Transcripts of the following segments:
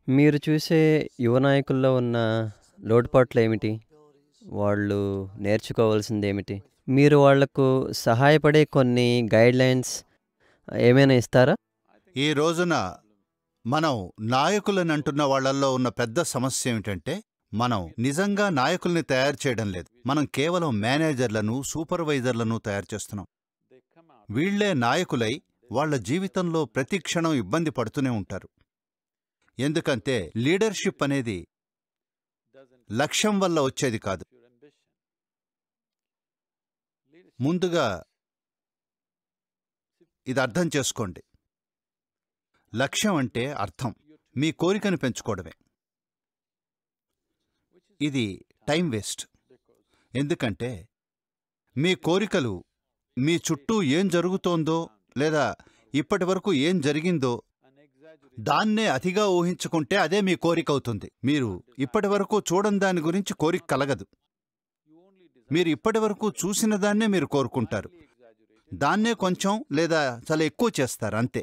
మీరు చూసే యువ నాయకుల్లో ఉన్న లోటుపాట్లేమిటి? వాళ్ళు నేర్చుకోవాల్సిందేమిటి? మీరు వాళ్లకు సహాయపడే కొన్ని గైడ్‌లైన్స్ ఏమైనా ఇస్తారా? ఈ రోజున మనం నాయకులనంటున్న వాళ్ళల్లో ఉన్న పెద్ద సమస్య ఏమిటంటే, మనం నిజంగా నాయకుల్ని తయారు చేయడం లేదు. మనం కేవలం మేనేజర్లను, సూపర్వైజర్లను తయారు చేస్తున్నాం. వీళ్లే నాయకులై వాళ్ళ జీవితంలో ప్రతి క్షణం ఇబ్బంది పడుతూనే ఉంటారు. ఎందుకంటే లీడర్‌షిప్ అనేది లక్ష్యం వల్ల వచ్చేది కాదు. ముందుగా ఇది అర్థం చేసుకోండి. లక్ష్యం అంటే అర్థం మీ కోరికను పెంచుకోవడమే. ఇది టైం వేస్ట్. ఎందుకంటే మీ కోరికలు మీ చుట్టూ ఏం జరుగుతోందో లేదా ఇప్పటివరకు ఏం జరిగిందో దాన్నే అతిగా ఊహించుకుంటే అదే మీ కోరికవుతుంది. మీరు ఇప్పటివరకు చూడని దాని గురించి కోరిక కలగదు. మీరు ఇప్పటివరకు చూసిన దాన్నే మీరు కోరుకుంటారు. దాన్నే కొంచెం లేదా చాలా ఎక్కువ చేస్తారు అంతే.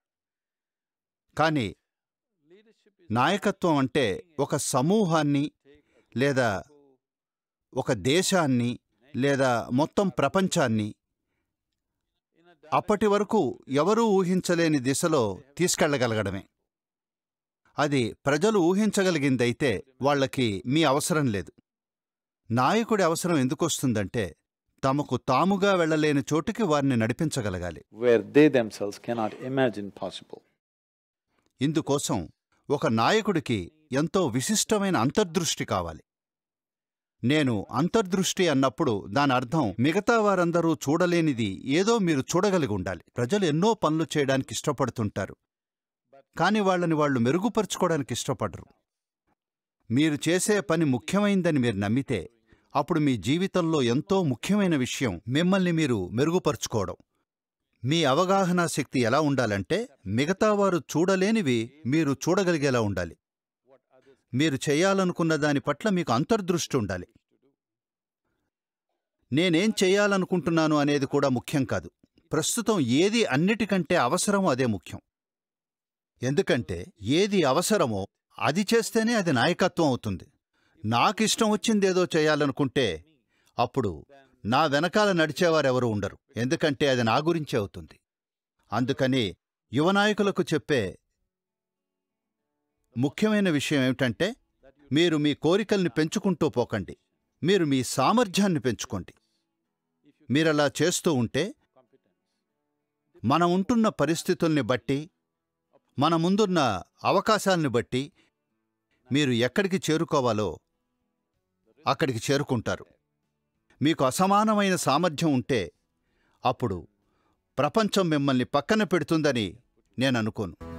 కానీ నాయకత్వం అంటే ఒక సమూహాన్ని లేదా ఒక దేశాన్ని లేదా మొత్తం ప్రపంచాన్ని అప్పటి వరకు ఎవరూ ఊహించలేని దిశలో తీసుకెళ్లగలగడమే. అది ప్రజలు ఊహించగలిగిందైతే వాళ్ళకి మీ అవసరం లేదు. నాయకుడి అవసరం ఎందుకొస్తుందంటే తమకు తాముగా వెళ్ళలేని చోటుకి వారిని నడిపించగలగాలి. where they themselves cannot imagine possible. ఇందుకోసం ఒక నాయకుడికి ఎంతో విశిష్టమైన అంతర్దృష్టి కావాలి. నేను అంతర్దృష్టి అన్నప్పుడు దాని అర్థం మిగతా వారందరూ చూడలేనిది ఏదో మీరు చూడగలిగి ఉండాలి. ప్రజలు ఎన్నో పనులు చేయడానికి ఇష్టపడుతుంటారు. కాని వాళ్ళని వాళ్ళు మెరుగుపరుచుకోవడానికి ఇష్టపడరు. మీరు చేసే పని ముఖ్యమైందని మీరు నమ్మితే అప్పుడు మీ జీవితంలో ఎంతో ముఖ్యమైన విషయం మిమ్మల్ని మీరు మెరుగుపరుచుకోవడం. మీ అవగాహనా శక్తి ఎలా ఉండాలంటే మిగతా వారు చూడలేనివి మీరు చూడగలిగేలా ఉండాలి. మీరు చేయాలనుకున్న దాని పట్ల మీకు అంతర్దృష్టి ఉండాలి. నేనేం చేయాలనుకుంటున్నాను అనేది కూడా ముఖ్యం కాదు. ప్రస్తుతం ఏది అన్నిటికంటే అవసరమో అదే ముఖ్యం. ఎందుకంటే ఏది అవసరమో అది చేస్తేనే అది నాయకత్వం అవుతుంది. నాకిష్టం వచ్చిందేదో చేయాలనుకుంటే అప్పుడు నా వెనకాల నడిచేవారెవరూ ఉండరు. ఎందుకంటే అది నా గురించే అవుతుంది. అందుకని యువ నాయకులకు చెప్పే ముఖ్యమైన విషయం ఏమిటంటే మీరు మీ కోరికల్ని పెంచుకుంటూ పోకండి. మీరు మీ సామర్థ్యాన్ని పెంచుకోండి. మీరలా చేస్తూ ఉంటే మన ఉంటున్న పరిస్థితుల్ని బట్టి మన ముందున్న అవకాశాల్ని బట్టి మీరు ఎక్కడికి చేరుకోవాలో అక్కడికి చేరుకుంటారు. మీకు అసమానమైన సామర్థ్యం ఉంటే అప్పుడు ప్రపంచం మిమ్మల్ని పక్కన పెడుతుందని నేననుకోను.